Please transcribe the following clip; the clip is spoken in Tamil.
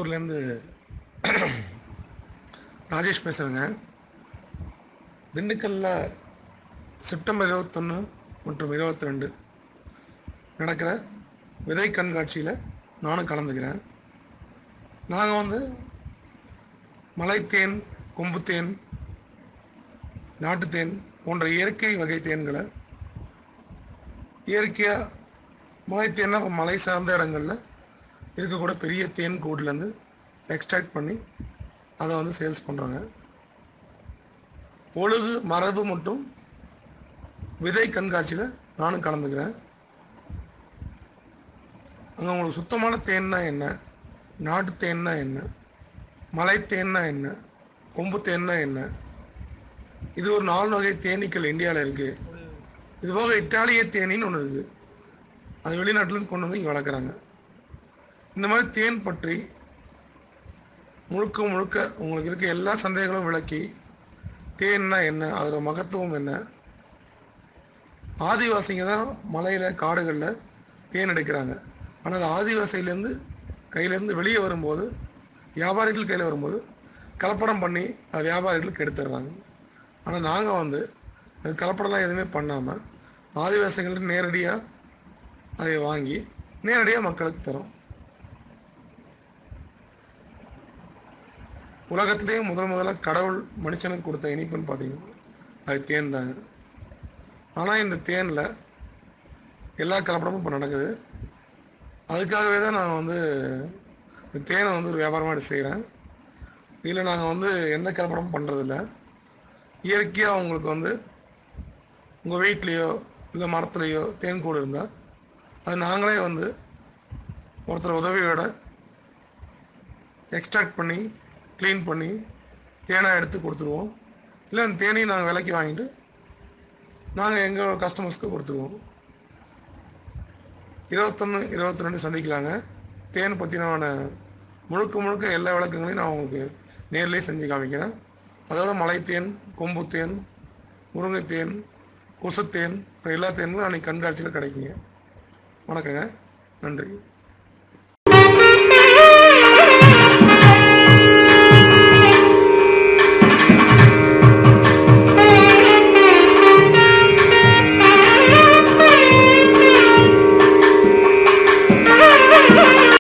கோயம்புத்தூர்லேருந்து ராஜேஷ் பேசுகிறேங்க திண்டுக்கல்லில் செப்டம்பர் இருபத்தொன்று மற்றும் இருபத்தி ரெண்டு நடக்கிற விதை கண்காட்சியில் நானும் கலந்துக்கிறேன் நாங்கள் வந்து மலைத்தேன் கொம்புத்தேன் நாட்டுத்தேன் போன்ற இயற்கை வகை தேன்களை இயற்கையாக மலைத்தேன்னா இப்ப மலை சார்ந்த இடங்களில் இருக்கக்கூட பெரிய தேன் கூடுலேருந்து எக்ஸ்ட்ராக்ட் பண்ணி அதை வந்து சேல்ஸ் பண்ணுறாங்க ஒழுகு மரபு மற்றும் விதை கண்காட்சியில் நானும் கலந்துக்கிறேன் அங்கே உங்களுக்கு சுத்தமான தேன்னா என்ன நாட்டு தேன்னா என்ன மலை தேன்னா என்ன கொம்பு தேன்னா என்ன இது ஒரு நாலு வகை தேனீக்கள் இந்தியாவில் இருக்குது இது போக இட்டாலிய தேனின்னு ஒன்று இருக்குது அது வெளிநாட்டிலேருந்து கொண்டு வந்து இங்கே வளர்க்குறாங்க இந்த மாதிரி தேன் பற்றி முழுக்க முழுக்க உங்களுக்கு இருக்க எல்லா சந்தேகங்களும் விளக்கி தேன்னா என்ன அதோட மகத்துவம் என்ன ஆதிவாசிங்க தான் மலையில் காடுகளில் தேன் எடுக்கிறாங்க ஆனால் அது ஆதிவாசியிலேருந்து கையிலேருந்து வெளியே வரும்போது வியாபாரிகள் கையில் வரும்போது கலப்படம் பண்ணி அது வியாபாரிகளுக்கு எடுத்துடுறாங்க ஆனால் நாங்கள் வந்து அது கலப்படம்லாம் எதுவுமே பண்ணாமல் ஆதிவாசிகள்ட்ட நேரடியாக அதை வாங்கி நேரடியாக மக்களுக்கு தரோம் உலகத்திலேயே முதல் முதல்ல கடவுள் மனுஷனுக்கு கொடுத்த இனிப்புன்னு பார்த்தீங்கன்னா அது தேன் தாங்க ஆனால் இந்த தேனில் எல்லா கலப்படமும் இப்போ நடக்குது அதுக்காகவே தான் நான் வந்து இந்த தேனை வந்து ஒரு வியாபாரமாக எடுத்து செய்கிறேன் இதில் நாங்கள் வந்து எந்த கலப்படமும் பண்ணுறதில்ல இயற்கையாக உங்களுக்கு வந்து உங்கள் வீட்லேயோ இல்லை மரத்துலேயோ தேன் கூடு இருந்தால் அது நாங்களே வந்து ஒருத்தர் உதவியோட எக்ஸ்ட்ராக்ட் பண்ணி க்ளீன் பண்ணி தேனாக எடுத்து கொடுத்துருவோம் இல்லை அந்த தேனையும் நாங்கள் விலைக்கு வாங்கிட்டு நாங்கள் எங்கள் கஸ்டமர்ஸ்க்கு கொடுத்துருவோம் இருபத்தொன்று இருபத்தி ரெண்டு சந்திக்கலாங்க தேன் பற்றின முழுக்க முழுக்க எல்லா விளக்கங்களையும் நான் உங்களுக்கு நேர்லேயே செஞ்சு காமிக்கிறேன் அதோட மலைத்தேன் கொம்புத்தேன் முருங்கைத்தேன் கொசுத்தேன் எல்லா தேன்களும் அன்றைக்கி கண்காட்சியில் கிடைக்குங்க வணக்கங்க நன்றி